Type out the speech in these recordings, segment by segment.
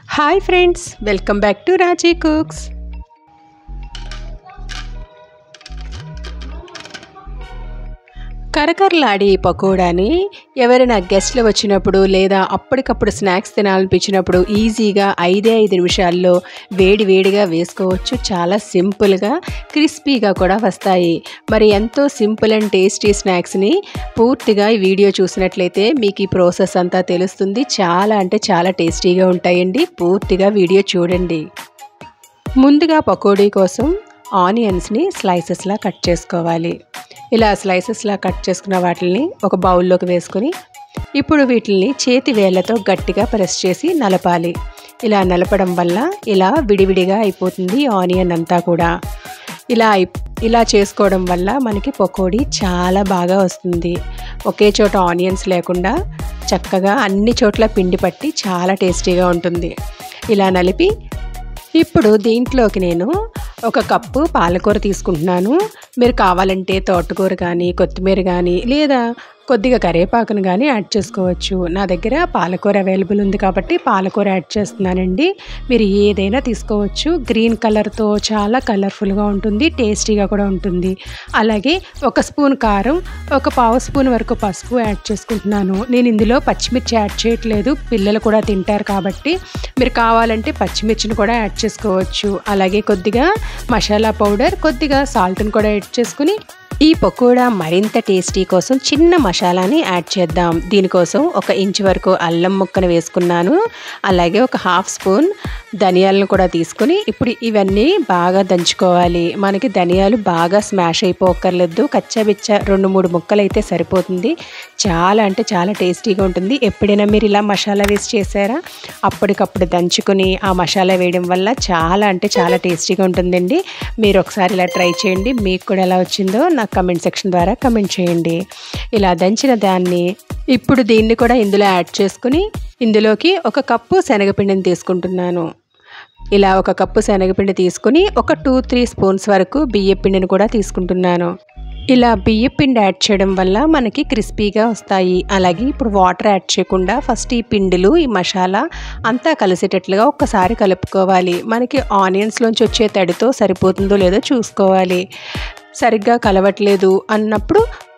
hi friends welcome back to Raji cooks కరకరలాడి ఈ పకోడాని ఎవరైనా గెస్ట్లు వచ్చినప్పుడు లేదా అప్పటికప్పుడు స్నాక్స్ తినాలనిపించినప్పుడు ఈజీగా ఐదే ఐదు నిమిషాల్లో వేడి వేడిగా వేసుకోవచ్చు చాలా సింపుల్గా క్రిస్పీగా కూడా వస్తాయి మరి ఎంతో సింపుల్ అండ్ టేస్టీ స్నాక్స్ని పూర్తిగా ఈ వీడియో చూసినట్లయితే మీకు ఈ ప్రాసెస్ అంతా తెలుస్తుంది చాలా అంటే చాలా టేస్టీగా ఉంటాయండి పూర్తిగా వీడియో చూడండి ముందుగా పకోడీ కోసం ఆనియన్స్ని స్లైసెస్లా కట్ చేసుకోవాలి ఇలా స్లైసెస్లా కట్ చేసుకున్న వాటిని ఒక బౌల్లోకి వేసుకొని ఇప్పుడు వీటిని చేతి వేళ్ళతో గట్టిగా ప్రెస్ చేసి నలపాలి ఇలా నలపడం వల్ల ఇలా విడివిడిగా అయిపోతుంది ఆనియన్ అంతా కూడా ఇలా అయి ఇలా చేసుకోవడం వల్ల మనకి పకోడీ చాలా బాగా వస్తుంది ఒకే చోట ఆనియన్స్ లేకుండా చక్కగా అన్ని చోట్ల పిండి పట్టి చాలా టేస్టీగా ఉంటుంది ఇలా నలిపి ఇప్పుడు దీంట్లోకి నేను ఒక కప్పు పాలకూర తీసుకుంటున్నాను మీరు కావాలంటే తోటకూర కానీ కొత్తిమీర కానీ లేదా కొద్దిగా కరివేపాకును కానీ యాడ్ చేసుకోవచ్చు నా దగ్గర పాలకూర అవైలబుల్ ఉంది కాబట్టి పాలకూర యాడ్ చేస్తున్నానండి మీరు ఏదైనా తీసుకోవచ్చు గ్రీన్ కలర్తో చాలా కలర్ఫుల్గా ఉంటుంది టేస్టీగా కూడా ఉంటుంది అలాగే ఒక స్పూన్ కారం ఒక పావు స్పూన్ వరకు పసుపు యాడ్ చేసుకుంటున్నాను నేను ఇందులో పచ్చిమిర్చి యాడ్ చేయట్లేదు పిల్లలు కూడా తింటారు కాబట్టి మీరు కావాలంటే పచ్చిమిర్చిని కూడా యాడ్ చేసుకోవచ్చు అలాగే కొద్దిగా మసాలా పౌడర్ కొద్దిగా సాల్ట్ని కూడా యాడ్ చేసుకుని ఈ పకోడా మరింత టేస్టీ కోసం చిన్న మసాలాని యాడ్ చేద్దాం దీనికోసం ఒక ఇంచు వరకు అల్లం ముక్కను వేసుకున్నాను అలాగే ఒక హాఫ్ స్పూన్ ధనియాలను కూడా తీసుకుని ఇప్పుడు ఇవన్నీ బాగా దంచుకోవాలి మనకి ధనియాలు బాగా స్మాష్ అయిపోకర్లేదు కచ్చాబిచ్చ రెండు మూడు ముక్కలు అయితే సరిపోతుంది చాలా అంటే చాలా టేస్టీగా ఉంటుంది ఎప్పుడైనా మీరు ఇలా మసాలా వేసి చేశారా అప్పటికప్పుడు దంచుకుని ఆ మసాలా వేయడం వల్ల చాలా అంటే చాలా టేస్టీగా ఉంటుందండి మీరు ఒకసారి ఇలా ట్రై చేయండి మీకు కూడా ఎలా వచ్చిందో నాకు కమెంట్ సెక్షన్ ద్వారా కమెంట్ చేయండి ఇలా దంచిన దాన్ని ఇప్పుడు దీన్ని కూడా ఇందులో యాడ్ చేసుకుని ఇందులోకి ఒక కప్పు శనగపిండిని తీసుకుంటున్నాను ఇలా ఒక కప్పు శనగపిండి తీసుకుని ఒక టూ త్రీ స్పూన్స్ వరకు బియ్య పిండిని కూడా తీసుకుంటున్నాను ఇలా బియ్య పిండి యాడ్ చేయడం వల్ల మనకి క్రిస్పీగా వస్తాయి అలాగే ఇప్పుడు వాటర్ యాడ్ చేయకుండా ఫస్ట్ ఈ పిండిలు ఈ మసాలా అంతా కలిసేటట్లుగా ఒక్కసారి కలుపుకోవాలి మనకి ఆనియన్స్లోంచి వచ్చే తడితో సరిపోతుందో లేదో చూసుకోవాలి సరిగ్గా కలవట్లేదు అన్నప్పుడు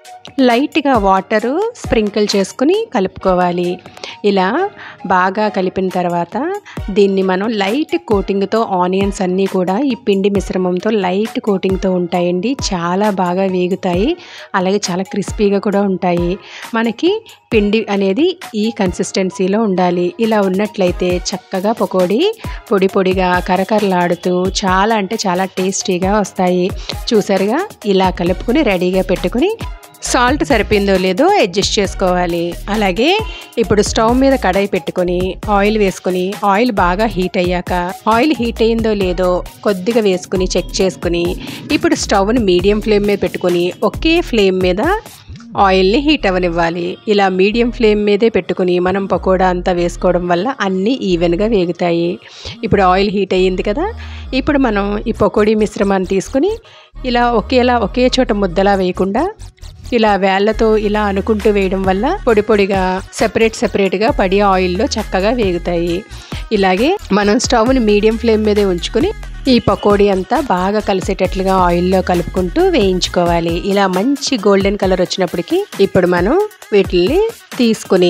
లైట్గా వాటరు స్ప్రింకిల్ చేసుకుని కలుపుకోవాలి ఇలా బాగా కలిపిన తర్వాత దీన్ని మనం లైట్ కోటింగ్తో ఆనియన్స్ అన్నీ కూడా ఈ పిండి మిశ్రమంతో లైట్ కోటింగ్తో ఉంటాయండి చాలా బాగా వేగుతాయి అలాగే చాలా క్రిస్పీగా కూడా ఉంటాయి మనకి పిండి అనేది ఈ కన్సిస్టెన్సీలో ఉండాలి ఇలా ఉన్నట్లయితే చక్కగా పకోడీ పొడి పొడిగా కరకరలాడుతూ చాలా అంటే చాలా టేస్టీగా వస్తాయి చూసారుగా ఇలా కలుపుకుని రెడీగా పెట్టుకుని సాల్ట్ సరిపోయిందో లేదో అడ్జస్ట్ చేసుకోవాలి అలాగే ఇప్పుడు స్టవ్ మీద కడాయి పెట్టుకొని ఆయిల్ వేసుకొని ఆయిల్ బాగా హీట్ అయ్యాక ఆయిల్ హీట్ అయిందో లేదో కొద్దిగా వేసుకుని చెక్ చేసుకుని ఇప్పుడు స్టవ్ని మీడియం ఫ్లేమ్ మీద పెట్టుకొని ఒకే ఫ్లేమ్ మీద ఆయిల్ని హీట్ అవ్వనివ్వాలి ఇలా మీడియం ఫ్లేమ్ మీదే పెట్టుకుని మనం పకోడా అంతా వేసుకోవడం వల్ల అన్నీ ఈవెన్గా వేగుతాయి ఇప్పుడు ఆయిల్ హీట్ అయ్యింది కదా ఇప్పుడు మనం ఈ పకోడీ మిశ్రమాన్ని తీసుకుని ఇలా ఒకేలా ఒకే చోట ముద్దలా వేయకుండా ఇలా వేళ్లతో ఇలా అనుకుంటూ వేయడం వల్ల పొడి పొడిగా సెపరేట్ సెపరేట్గా పడి ఆయిల్లో చక్కగా వేగుతాయి ఇలాగే మనం స్టవ్ని మీడియం ఫ్లేమ్ మీదే ఉంచుకుని ఈ పకోడీ అంతా బాగా కలిసేటట్లుగా ఆయిల్లో కలుపుకుంటూ వేయించుకోవాలి ఇలా మంచి గోల్డెన్ కలర్ వచ్చినప్పటికీ ఇప్పుడు మనం వీటిని తీసుకుని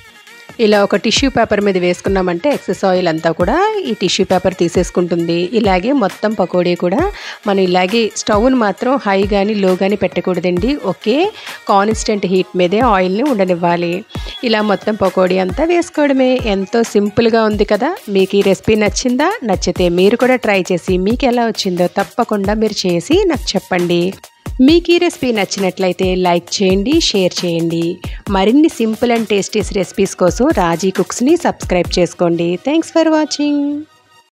ఇలా ఒక టిష్యూ పేపర్ మీద వేసుకున్నామంటే ఎక్సెస్ ఆయిల్ అంతా కూడా ఈ టిష్యూ పేపర్ తీసేసుకుంటుంది ఇలాగే మొత్తం పకోడీ కూడా మనం ఇలాగే స్టవ్ని మాత్రం హై కానీ లో కానీ పెట్టకూడదండి ఒకే కాన్స్టెంట్ హీట్ మీదే ఆయిల్ని ఉండనివ్వాలి ఇలా మొత్తం పకోడీ అంతా వేసుకోవడమే ఎంతో సింపుల్గా ఉంది కదా మీకు ఈ రెసిపీ నచ్చిందా నచ్చితే మీరు కూడా ట్రై చేసి మీకు ఎలా వచ్చిందో తప్పకుండా మీరు చేసి నాకు చెప్పండి మీకు ఈ రెసిపీ నచ్చినట్లయితే లైక్ చేయండి షేర్ చేయండి మరిన్ని సింపుల్ అండ్ టేస్టీస్ రెసిపీస్ కోసం రాజీ కుక్స్ని సబ్స్క్రైబ్ చేసుకోండి థ్యాంక్స్ ఫర్ వాచింగ్